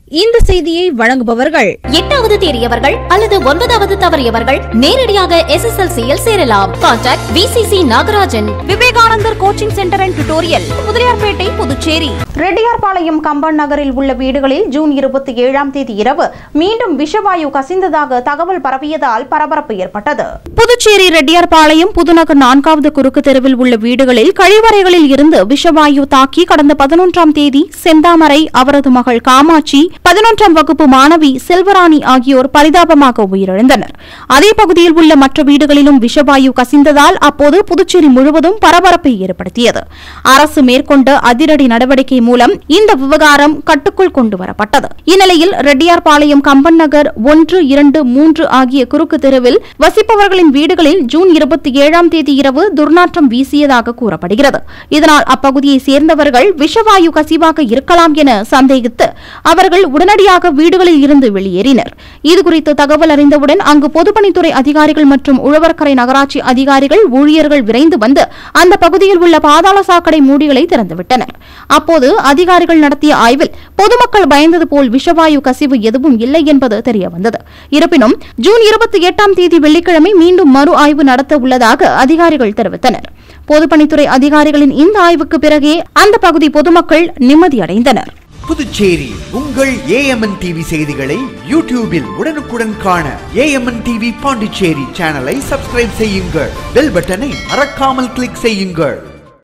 இந்த செய்தியை வழங்குபவர்கள் எட்டாவது தேறியவர்கள் அல்லது ஒன்பதாவது தவறியவர்கள் நேரடியாக எஸ்எஸ்எல்சியில் சேரலாம் contact VCC Nagarajan Vivekanandar coaching centre and tutorial Mudaliarpet Puducherry Reddiarpalayam Kamban நகரில் உள்ள வீடுகளில் ஜூன் இருபத்தி ஏழாம் தேதி இரவு மீண்டும் விஷவாயு கசிந்ததாக தகவல் பரவியதால் பரபரப்பு ஏற்பட்டது புதுச்சேரி ரெட்டியார்பாளையம் புதுநகர் நான்காவது குறுக்கு தெருவில் உள்ள வீடுகளில் கழிவறைகளில் இருந்து விஷவாயு தாக்கி கடந்த பதினொன்றாம் தேதி செந்தாமரை அவரது மகள் காமாட்சி பதினொன்றாம் வகுப்பு மாணவி செல்வராணி ஆகியோர் பரிதாபமாக உயிரிழந்தனர் அதே பகுதியில் உள்ள மற்ற வீடுகளிலும் விஷவாயு கசிந்ததால் அப்போது புதுச்சேரி முழுவதும் பரபரப்பை ஏற்படுத்தியது அரசு மேற்கொண்ட அதிரடி நடவடிக்கை மூலம் இந்த விவகாரம் கட்டுக்குள் கொண்டு வரப்பட்டது இந்நிலையில் ரெட்டியார்பாளையம் கம்பன் நகர் ஒன்று இரண்டு மூன்று ஆகிய குறுக்கு தெருவில் வசிப்பவர்களின் வீடுகளில் ஜூன் இருபத்தி ஏழாம் தேதி இரவு துர்நாற்றம் வீசியதாக கூறப்படுகிறது இதனால் அப்பகுதியை சேர்ந்தவர்கள் விஷவாயு கசிவாக இருக்கலாம் என சந்தேகித்து அவர்கள் உடனடியாக வீடுகளில் இருந்து வெளியேறினர் இதுகுறித்து தகவல் அறிந்தவுடன் அங்கு பொதுப்பணித்துறை அதிகாரிகள் மற்றும் உழவர்கரை நகராட்சி அதிகாரிகள் ஊழியர்கள் விரைந்து வந்து அந்த பகுதியில் உள்ள பாதாள சாக்கடை மூடிகளை திறந்துவிட்டனர் அப்போது அதிகாரிகள் நடத்திய ஆய்வில் பொதுமக்கள் பயந்தது போல் விஷவாயு கசிவு எதுவும் இல்லை என்பது தெரியவந்தது இருப்பினும் ஜூன் இருபத்தி எட்டாம் தேதி வெள்ளிக்கிழமை மீண்டும் மறு ஆய்வு நடத்த உள்ளதாக அதிகாரிகள் தெரிவித்தனர் பொதுப்பணித்துறை அதிகாரிகளின் இந்த ஆய்வுக்கு பிறகே அந்த பகுதி பொதுமக்கள் நிம்மதியடைந்தனர் புதுச்சேரி உங்கள் ஏஎம்என் டிவி செய்திகளை யூடியூபில் உடனுக்குடன் காண ஏஎம்என் டிவி பாண்டிச்சேரி சேனலை சப்ஸ்கிரைப் செய்யுங்கள் பெல் பட்டனை மறக்காமல் கிளிக் செய்யுங்கள்